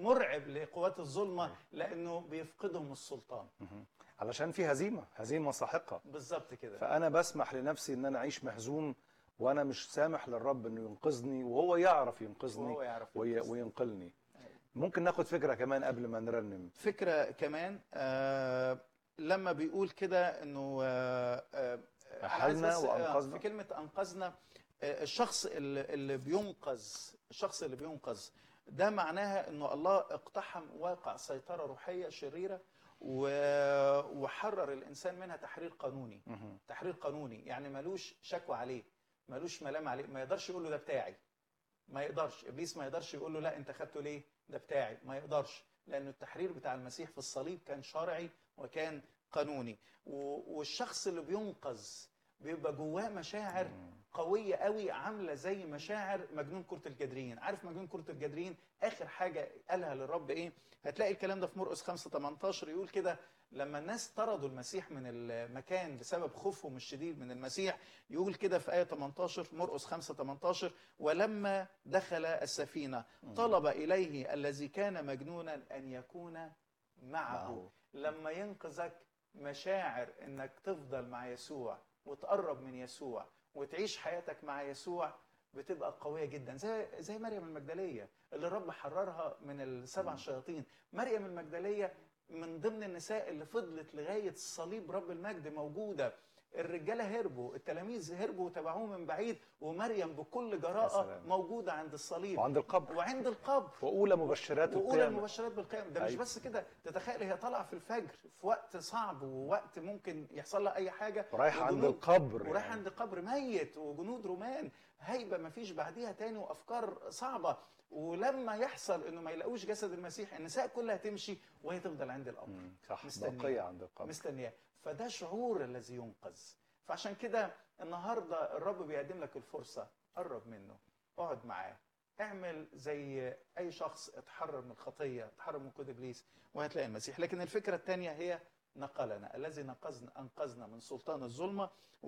مرعب لقوات الظلمه لانه بيفقدهم السلطان مهم. علشان في هزيمه هزيمه ساحقه بالظبط كده فانا بسمح لنفسي ان انا اعيش مهزوم وانا مش سامح للرب انه ينقذني وهو يعرف ينقذني وهو يعرف وي- ينقذني. وينقلني ممكن ناخد فكره كمان قبل ما نرنم فكره كمان آه لما بيقول كده انه آه آه أنا عايز أحلنا بس، آه، وأنقذنا. في كلمه انقذنا آه الشخص اللي, اللي بينقذ الشخص اللي بينقذ ده معناها انه الله اقتحم واقع سيطره روحيه شريره و- وحرر الانسان منها تحرير قانوني مهم. تحرير قانوني يعني ملوش شكوى عليه ملوش ملام عليه ما يقدرش يقول له ده بتاعي ما يقدرش ابليس ما يقدرش يقول له لا انت خدته ليه ده بتاعي ما يقدرش لان التحرير بتاع المسيح في الصليب كان شرعي وكان قانوني و- والشخص اللي بينقذ بيبقى جواه مشاعر قويه قوي عامله زي مشاعر مجنون كره الجدرين عارف مجنون كره الجدرين اخر حاجه قالها للرب ايه هتلاقي الكلام ده في مرقس 5 18 يقول كده لما الناس طردوا المسيح من المكان بسبب خوفهم الشديد من المسيح يقول كده في آية 18 مرقس 5 18 ولما دخل السفينة طلب إليه الذي كان مجنونا أن يكون معه معه. لما ينقذك مشاعر انك تفضل مع يسوع وتقرب من يسوع وتعيش حياتك مع يسوع بتبقى قويه جدا زي زي مريم المجدليه اللي الرب حررها من السبع شياطين مريم المجدليه من ضمن النساء اللي فضلت لغايه صليب رب المجد موجوده الرجاله هربوا التلاميذ هربوا وتبعوه من بعيد ومريم بكل يا جراءه سلام. موجوده عند الصليب وعند القبر وعند القبر واولى مبشرات واولى القيامه المبشرات بالقيامه ده مش أيوة. بس كده تتخيل هي طالعه في الفجر في وقت صعب ووقت ممكن يحصل لها اي حاجه ورايحه عند وجنود- القبر ورايح يعني. عند قبر ميت وجنود رومان هيبه ما فيش بعديها تاني وافكار صعبه ولما يحصل انه ما يلاقوش جسد المسيح النساء كلها تمشي وهي تفضل عند القبر مم. صح مستنية. باقيه عند القبر مستنياه فده شعور الذي ينقذ فعشان كده النهارده الرب بيقدم لك الفرصه قرب منه اقعد معاه اعمل زي اي شخص اتحرر من الخطيه اتحرر من كود ابليس وهتلاقي المسيح لكن الفكره الثانيه هي نقلنا الذي نقذنا انقذنا من سلطان الظلمه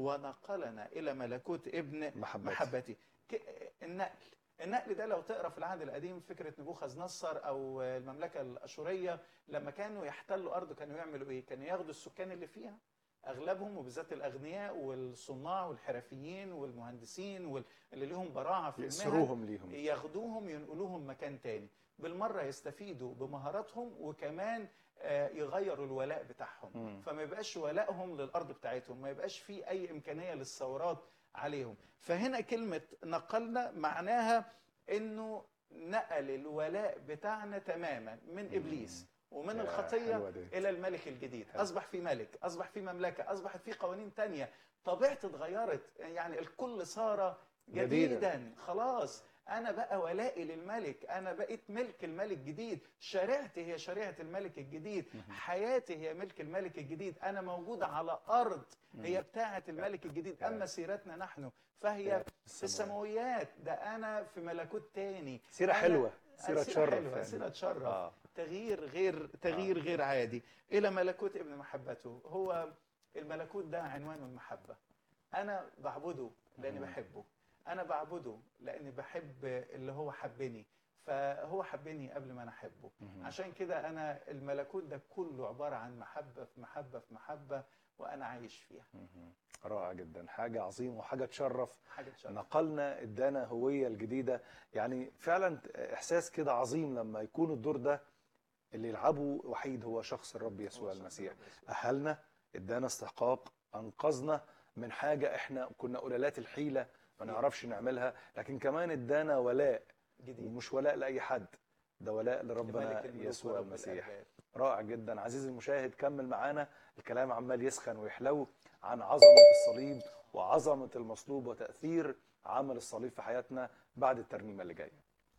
ونقلنا الى ملكوت ابن محبتي. محبتي ك- النقل النقل ده لو تقرا في العهد القديم فكره نبوخذ نصر او المملكه الاشوريه لما كانوا يحتلوا ارض كانوا يعملوا ايه؟ كانوا ياخدوا السكان اللي فيها اغلبهم وبالذات الاغنياء والصناع والحرفيين والمهندسين واللي لهم براعه في المهن يأسروهم ليهم ياخدوهم ينقلوهم مكان تاني بالمره يستفيدوا بمهاراتهم وكمان آه، يغيروا الولاء بتاعهم مم. فما يبقاش ولائهم للارض بتاعتهم ما يبقاش في اي امكانيه للثورات عليهم فهنا كلمه نقلنا معناها انه نقل الولاء بتاعنا تماما من ابليس ومن يا الخطيه حلوة دي. الى الملك الجديد حلو. اصبح في ملك اصبح في مملكه اصبحت في قوانين تانية طبيعتي اتغيرت يعني الكل صار جديداً. جديدا خلاص انا بقى ولائي للملك انا بقيت ملك الملك الجديد شريعتي هي شريعه الملك الجديد حياتي هي ملك الملك الجديد انا موجود على ارض هي بتاعه الملك الجديد اما سيرتنا نحن فهي في السماويات ده انا في ملكوت تاني سيرة أنا- حلوة، سيرة تشرف حلوة يعني. سيره تشرف آه. تغيير غير تغيير غير عادي الى ملكوت ابن محبته هو الملكوت ده عنوان المحبه انا بعبده لاني بحبه انا بعبده لاني بحب اللي هو حبني فهو حبني قبل ما انا احبه عشان كده انا الملكوت ده كله عباره عن محبه في محبه في محبه وانا عايش فيها مهم. رائع جدا حاجه عظيمه وحاجه تشرف حاجه تشرف نقلنا ادانا هويه الجديده يعني فعلا احساس كده عظيم لما يكون الدور ده اللي يلعبه وحيد هو شخص الرب يسوع هو شخص المسيح الرب يسوع. اهلنا ادانا استحقاق انقذنا من حاجه احنا كنا قلالات الحيله ما نعرفش نعملها لكن كمان ادانا ولاء جديد ومش ولاء لاي حد ده ولاء لربنا لملك الملوك يسوع ورب المسيح الأرباب. رائع جدا عزيزي المشاهد كمل معانا الكلام عمال يسخن ويحلو عن عظمة الصليب وعظمة المصلوب وتأثير عمل الصليب في حياتنا بعد الترنيمة اللي جاية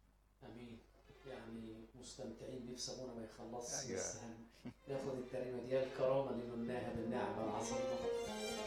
امين يعني مستمتعين نفسي ابونا ما يخلصش أيوة. بس هن- ناخد الترنيمه دي الكرامه اللي قلناها بالنعمه العظيمه